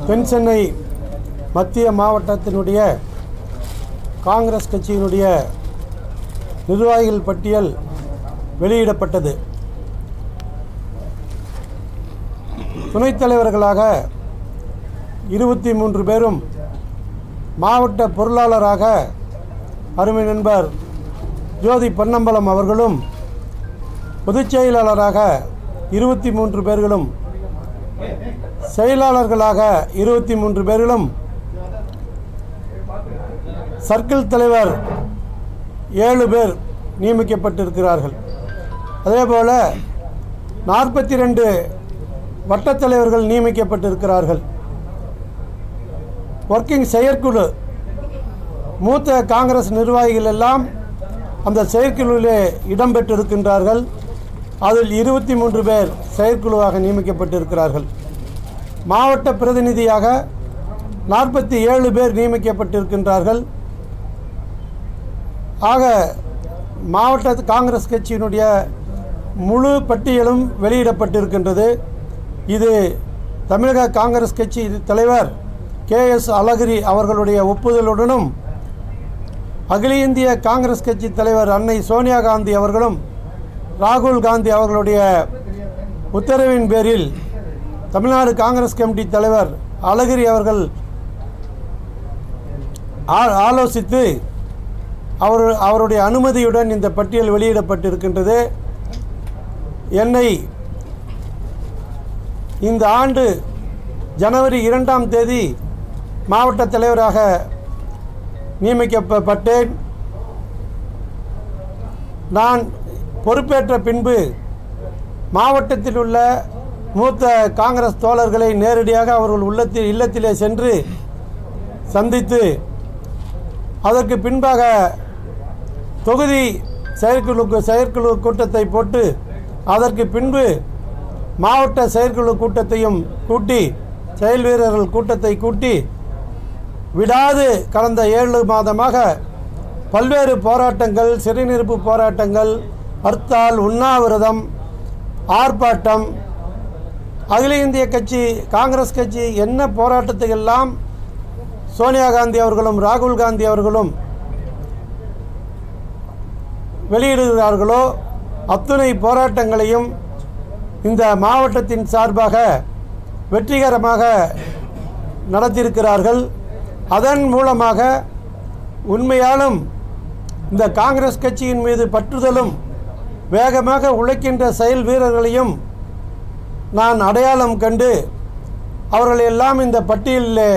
தென் சென்னை மத்திய மாவட்டத்தினுடைய காங்கிரஸ் கட்சியினுடைய நிர்வாகிகள் பட்டியல் வெளியிடப்பட்டது துணைத் தலைவர்களாக இருபத்தி மூன்று பேரும் மாவட்ட பொருளாளராக அருமை நண்பர் ஜோதி பொன்னம்பலம் அவர்களும் பொதுச் செயலாளராக இருபத்தி மூன்று பேர்களும் செயலாளர்களாக இருபத்தி மூன்று பேர்களும் சர்க்கிள் தலைவர் ஏழு பேர் நியமிக்கப்பட்டிருக்கிறார்கள் அதேபோல் நாற்பத்தி ரெண்டு வட்டத் தலைவர்கள் நியமிக்கப்பட்டிருக்கிறார்கள் ஒர்க்கிங் செயற்குழு மூத்த காங்கிரஸ் நிர்வாகிகள் எல்லாம் அந்த செயற்குழுவிலே இடம்பெற்றிருக்கின்றார்கள் அதில் இருபத்தி மூன்று பேர் செயற்குழுவாக நியமிக்கப்பட்டிருக்கிறார்கள் மாவட்ட பிரதிநிதியாக நாற்பத்தி ஏழு பேர் நியமிக்கப்பட்டிருக்கின்றார்கள் ஆக மாவட்ட காங்கிரஸ் கட்சியினுடைய முழு பட்டியலும் வெளியிடப்பட்டிருக்கின்றது இது தமிழக காங்கிரஸ் கட்சி தலைவர் கே எஸ் அழகிரி அவர்களுடைய ஒப்புதலுடனும் அகில இந்திய காங்கிரஸ் கட்சி தலைவர் அன்னை சோனியா காந்தி அவர்களும் ராகுல் காந்தி அவர்களுடைய உத்தரவின் பேரில் தமிழ்நாடு காங்கிரஸ் கமிட்டி தலைவர் அழகிரி அவர்கள் ஆ- ஆலோசித்து அவர் அவருடைய அனுமதியுடன் இந்த பட்டியல் வெளியிடப்பட்டிருக்கின்றது என்னை இந்த ஆண்டு ஜனவரி இரண்டாம் தேதி மாவட்ட தலைவராக நியமிக்கப்பட்டேன் நான் பொறுப்பேற்ற பின்பு மாவட்டத்தில் உள்ள மூத்த காங்கிரஸ் தோழர்களை நேரடியாக அவர்கள் உள்ளத்தில் இல்லத்திலே சென்று சந்தித்து அதற்கு பின்பாக தொகுதி செயற்குழு செயற்குழு கூட்டத்தை போட்டு அதற்கு பின்பு மாவட்ட செயற்குழு கூட்டத்தையும் கூட்டி செயல் வீரர்கள் கூட்டத்தை கூட்டி விடாது கடந்த ஏழு மாதமாக பல்வேறு போராட்டங்கள் சிறைநிரப்பு போராட்டங்கள் ஹர்த்தால் உண்ணாவிரதம் ஆர்ப்பாட்டம் அகில இந்திய கட்சி காங்கிரஸ் கட்சி என்ன போராட்டத்தை எல்லாம் சோனியா காந்தி அவர்களும் ராகுல் காந்தி அவர்களும் வெளியிடுகிறார்களோ அத்துணை போராட்டங்களையும் இந்த மாவட்டத்தின் சார்பாக வெற்றிகரமாக நடத்தியிருக்கிறார்கள் அதன் மூலமாக உண்மையாலும் இந்த காங்கிரஸ் கட்சியின் மீது பற்றுதலும் வேகமாக உழைக்கின்ற செயல் வீரர்களையும் நான் அடையாளம் கண்டு அவர்கள் எல்லாம் இந்த பட்டியலில்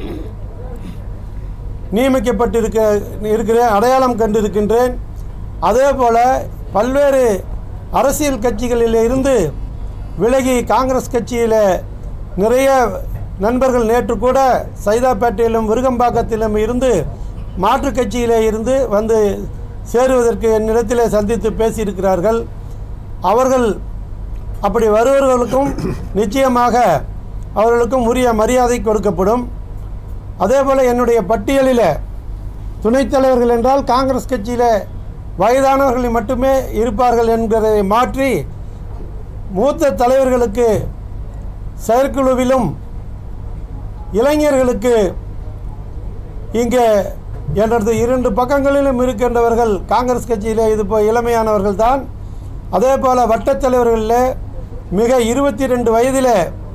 நியமிக்கப்பட்டிருக்க இருக்கிறேன் அடையாளம் கண்டிருக்கின்றேன் அதே போல் பல்வேறு அரசியல் கட்சிகளில் இருந்து விலகி காங்கிரஸ் கட்சியில் நிறைய நண்பர்கள் நேற்று கூட சைதாப்பேட்டையிலும் விருகம்பாக்கத்திலும் இருந்து மாற்றுக் கட்சியிலே இருந்து வந்து சேருவதற்கு என்னிடத்திலே சந்தித்து பேசியிருக்கிறார்கள் அவர்கள் அப்படி வருபவர்களுக்கும் நிச்சயமாக அவர்களுக்கும் உரிய மரியாதை கொடுக்கப்படும் அதேபோல் என்னுடைய பட்டியலில் துணைத் தலைவர்கள் என்றால் காங்கிரஸ் கட்சியில் வயதானவர்கள் மட்டுமே இருப்பார்கள் என்கிறதை மாற்றி மூத்த தலைவர்களுக்கு செயற்குழுவிலும் இளைஞர்களுக்கு இங்கே எனது இரண்டு பக்கங்களிலும் இருக்கின்றவர்கள் காங்கிரஸ் கட்சியிலே இது போ இளமையானவர்கள் தான் அதே போல் வட்டத் தலைவர்களில் மிக இருபத்தி ரெண்டு வயதில்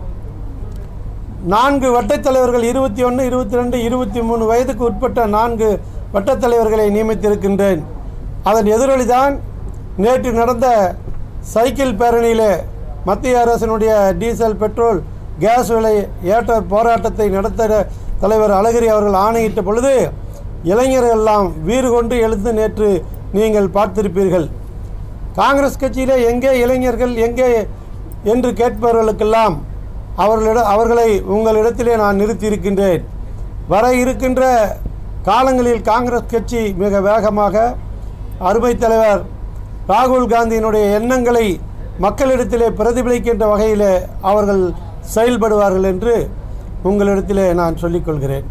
நான்கு வட்டத் தலைவர்கள் இருபத்தி ஒன்று இருபத்தி ரெண்டு இருபத்தி மூணு வயதுக்கு உட்பட்ட நான்கு வட்டத் தலைவர்களை நியமித்திருக்கின்றேன் அதன் எதிரொலி தான் நேற்று நடந்த சைக்கிள் பேரணியில் மத்திய அரசினுடைய டீசல் பெட்ரோல் கேஸ் விலை ஏற்ற போராட்டத்தை நடத்த தலைவர் அழகிரி அவர்கள் ஆணையிட்ட பொழுது இளைஞர்கள் எல்லாம் வீறு கொண்டு எழுந்து நேற்று நீங்கள் பார்த்திருப்பீர்கள் காங்கிரஸ் காங்கிரஸ் எங்கே இளைஞர்கள் எங்கே என்று கேட்பவர்களுக்கெல்லாம் அவர்களிட அவர்களை உங்களிடத்திலே நான் நிறுத்தியிருக்கின்றேன் வர இருக்கின்ற காலங்களில் காங்கிரஸ் கட்சி மிக வேகமாக அருமை தலைவர் ராகுல் காந்தியினுடைய எண்ணங்களை மக்களிடத்திலே பிரதிபலிக்கின்ற வகையில் அவர்கள் செயல்படுவார்கள் என்று உங்களிடத்திலே நான் சொல்லிக்கொள்கிறேன்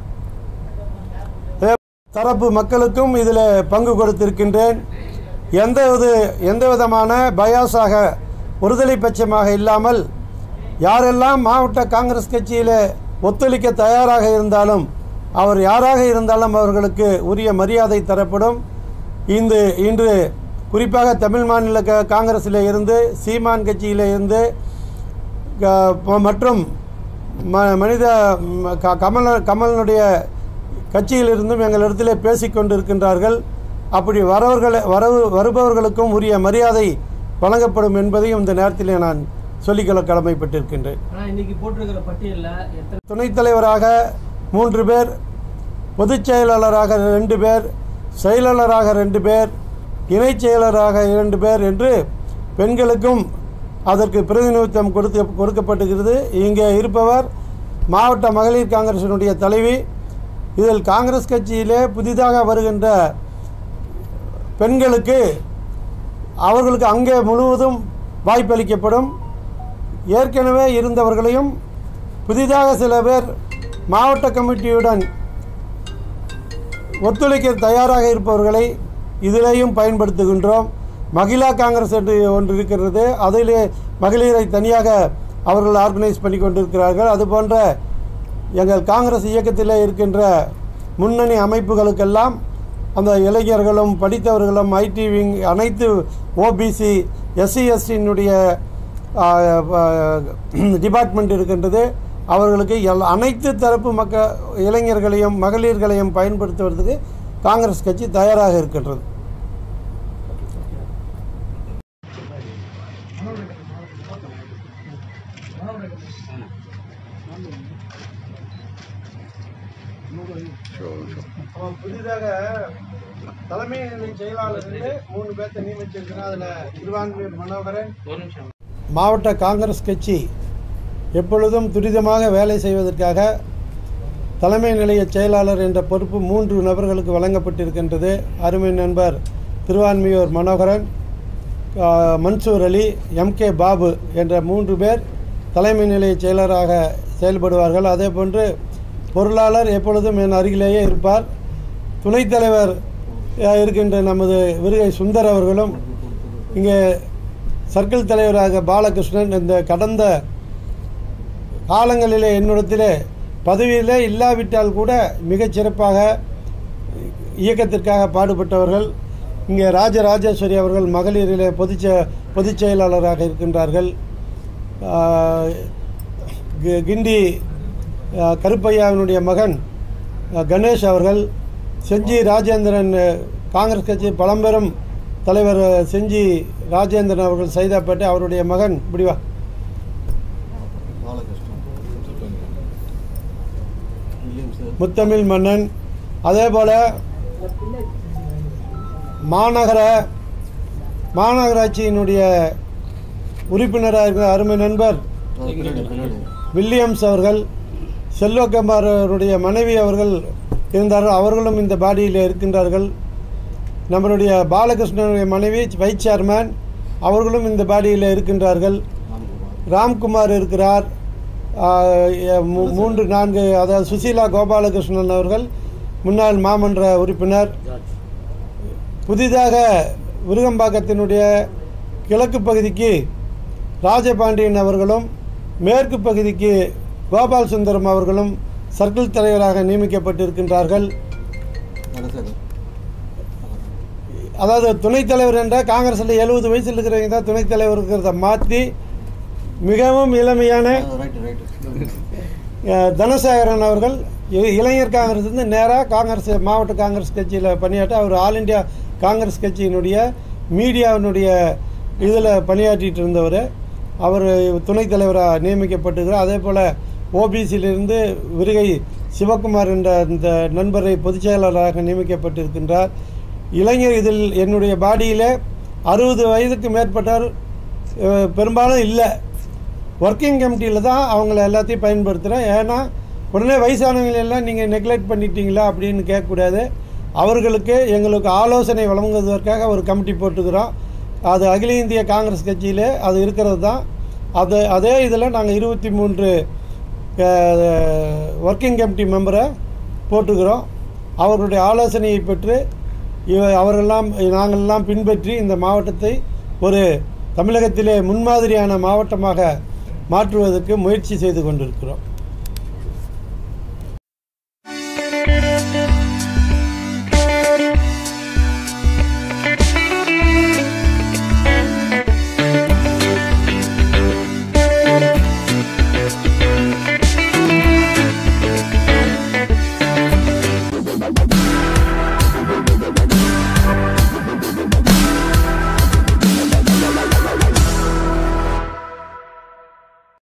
அதே தரப்பு மக்களுக்கும் இதில் பங்கு கொடுத்திருக்கின்றேன் எந்த வித எந்த விதமான பயாஸாக ஒருதலை பட்சமாக இல்லாமல் யாரெல்லாம் மாவட்ட காங்கிரஸ் கட்சியில் ஒத்துழைக்க தயாராக இருந்தாலும் அவர் யாராக இருந்தாலும் அவர்களுக்கு உரிய மரியாதை தரப்படும் இந்த இன்று குறிப்பாக தமிழ் மாநில க காங்கிரஸில் இருந்து சீமான் கட்சியில் இருந்து க- ப- மற்றும் ம மனித ம- க- கமல் கமலனுடைய கட்சியிலிருந்தும் எங்களிடத்திலே பேசிக்கொண்டிருக்கின்றார்கள் அப்படி வரவர்களை வரவு வருபவர்களுக்கும் உரிய மரியாதை வழங்கப்படும் என்பதையும் இந்த நேரத்திலே நான் சொல்லிக்கொள்ள கடமைப்பட்டிருக்கின்றேன் ஆனா இன்னைக்கு போட்டிருக்கிற பட்டியல்ல எத்தனை துணைத் தலைவராக மூன்று பேர் பொதுச் செயலாளராக ரெண்டு பேர் செயலாளராக ரெண்டு பேர் இணைச் செயலராக இரண்டு பேர் என்று பெண்களுக்கும் அதற்கு பிரதிநிதித்துவம் கொடுக்க கொடுக்கப்பட்டிருக்கிறது இங்கே இருப்பவர் மாவட்ட மகளிர் காங்கிரசினுடைய தலைவி இதில் காங்கிரஸ் கட்சியிலே புதிதாக வருகின்ற பெண்களுக்கு அவர்களுக்கு அங்கே முழுவதும் வாய்ப்பளிக்கப்படும் ஏற்கனவே இருந்தவர்களையும் புதிதாக சில பேர் மாவட்ட கமிட்டியுடன் ஒத்துழைக்க தயாராக இருப்பவர்களை இதிலேயும் பயன்படுத்துகின்றோம் மகிழா காங்கிரஸ் என்று ஒன்று இருக்கிறது அதிலே மகளிரை தனியாக அவர்கள் ஆர்கனைஸ் பண்ணி கொண்டிருக்கிறார்கள் அதுபோன்ற எங்கள் காங்கிரஸ் இயக்கத்திலே இருக்கின்ற முன்னணி அமைப்புகளுக்கெல்லாம் அந்த இளைஞர்களும் படித்தவர்களும் ஐடி விங் அனைத்து ஓபிசி எஸ்சி எஸ்டியினுடைய டிபார்ட்மெண்ட் இருக்கின்றது அவர்களுக்கு எல் அனைத்து தரப்பு மக்க இளைஞர்களையும் மகளிர்களையும் பயன்படுத்துவதற்கு காங்கிரஸ் கட்சி தயாராக இருக்கின்றது புதிதாக தலைமை செயலாளர் மூணு பேர்த்த நியமிச்சிருக்கிறேன் அதில் திருவான்மையூர் மனோகரன் ஒரு நிமிஷம் மாவட்ட காங்கிரஸ் கட்சி எப்பொழுதும் துரிதமாக வேலை செய்வதற்காக தலைமை நிலைய செயலாளர் என்ற பொறுப்பு மூன்று நபர்களுக்கு வழங்கப்பட்டிருக்கின்றது அருமை நண்பர் திருவான்மியூர் மனோகரன் ஆ, மன்சூர் அலி எம்கே பாபு என்ற மூன்று பேர் தலைமை நிலைய செயலராக செயல்படுவார்கள் அதே போன்று பொருளாளர் எப்பொழுதும் என் அருகிலேயே இருப்பார் துணைத் தலைவர் ஆ, இருக்கின்ற நமது விருகை சுந்தர் அவர்களும் இங்கே சர்க்கிள் தலைவராக பாலகிருஷ்ணன் இந்த கடந்த காலங்களிலே என்னிடத்திலே பதவியிலே இல்லாவிட்டால் கூட மிகச் சிறப்பாக இயக்கத்திற்காக பாடுபட்டவர்கள் இங்கே ராஜராஜேஸ்வரி அவர்கள் மகளிரிலே பொதுச் செ- பொதுச் செயலாளராக இருக்கின்றார்கள் ஆஹ், கி- கிண்டி ஆஹ், கருப்பையாவினுடைய மகன் ஆஹ், கணேஷ் அவர்கள் செஞ்சி ராஜேந்திரன் ஆஹ், காங்கிரஸ் கட்சி பழம்பெரும் தலைவர் ஆஹ், செஞ்சி ராஜேந்திரன் அவர்கள் சைதாப்பேட்டை அவருடைய மகன் இப்படிவா முத்தமிழ் மன்னன் அதே போல் மாநகர மாநகராட்சியினுடைய உறுப்பினராக இருக்கிற அருமை நண்பர் வில்லியம்ஸ் அவர்கள் செல்வகுமார் அவருடைய மனைவி அவர்கள் இருந்தார்கள் அவர்களும் இந்த பாடியில் இருக்கின்றார்கள் நம்மளுடைய பாலகிருஷ்ணனுடைய மனைவி வைஸ் சேர்மேன் அவர்களும் இந்த பாடியில் இருக்கின்றார்கள் ராம்குமார் இருக்கிறார் ஆஹ், எ- மூ- மூன்று நான்கு அதாவது சுசீலா கோபாலகிருஷ்ணன் அவர்கள் முன்னாள் மாமன்ற உறுப்பினர் புதிதாக விருகம்பாக்கத்தினுடைய கிழக்கு பகுதிக்கு ராஜபாண்டியன் அவர்களும் மேற்கு பகுதிக்கு கோபால் சுந்தரம் அவர்களும் சர்க்கிள் தலைவராக நியமிக்கப்பட்டிருக்கின்றார்கள் அதாவது துணைத் தலைவர் என்ற காங்கிரஸில் எழுபது வயசில் இருக்கிறவங்க தான் துணைத் தலைவர் இருக்கிறத மாற்றி மிகவும் இளமையான அஹ், தனசேகரன் அவர்கள் இ- இளைஞர் காங்கிரஸ் வந்து நேராக காங்கிரஸ் மாவட்ட காங்கிரஸ் கட்சியில் பணியாற்ற அவர் ஆல் இந்தியா காங்கிரஸ் கட்சியினுடைய மீடியாவினுடைய இதில் பணியாற்றிட்டு இருந்தவர் அவர் துணைத் தலைவராக நியமிக்கப்பட்டிருக்கிறார் அதே போல் ஓபிசியிலிருந்து விருகை சிவகுமார் என்ற இந்த நண்பரை பொதுச் செயலாளராக நியமிக்கப்பட்டிருக்கின்றார் இளைஞர் இதில் என்னுடைய பாடியில் அறுபது வயதுக்கு மேற்பட்டவர் அஹ், பெரும்பாலும் இல்லை ஒர்க்கிங் கமிட்டியில் தான் அவங்கள எல்லாத்தையும் பயன்படுத்துகிறேன் ஏன்னா உடனே வயசானவங்களை எல்லாம் நீங்கள் நெக்லெக்ட் பண்ணிட்டீங்களா அப்படின்னு கேட்கக்கூடாது அவர்களுக்கு எங்களுக்கு ஆலோசனை வழங்குவதற்காக ஒரு கமிட்டி போட்டுக்கிறோம் அது அகில இந்திய காங்கிரஸ் கட்சியிலே அது இருக்கிறது தான் அது அதே இதில் நாங்கள் இருபத்தி மூன்று ஒர்க்கிங் கமிட்டி மெம்பரை போட்டுக்கிறோம் அவர்களுடைய ஆலோசனையை பெற்று இவ அவரெல்லாம் நாங்களெல்லாம் பின்பற்றி இந்த மாவட்டத்தை ஒரு தமிழகத்திலே முன்மாதிரியான மாவட்டமாக மாற்றுவதற்கு முயற்சி செய்து கொண்டிருக்கிறோம்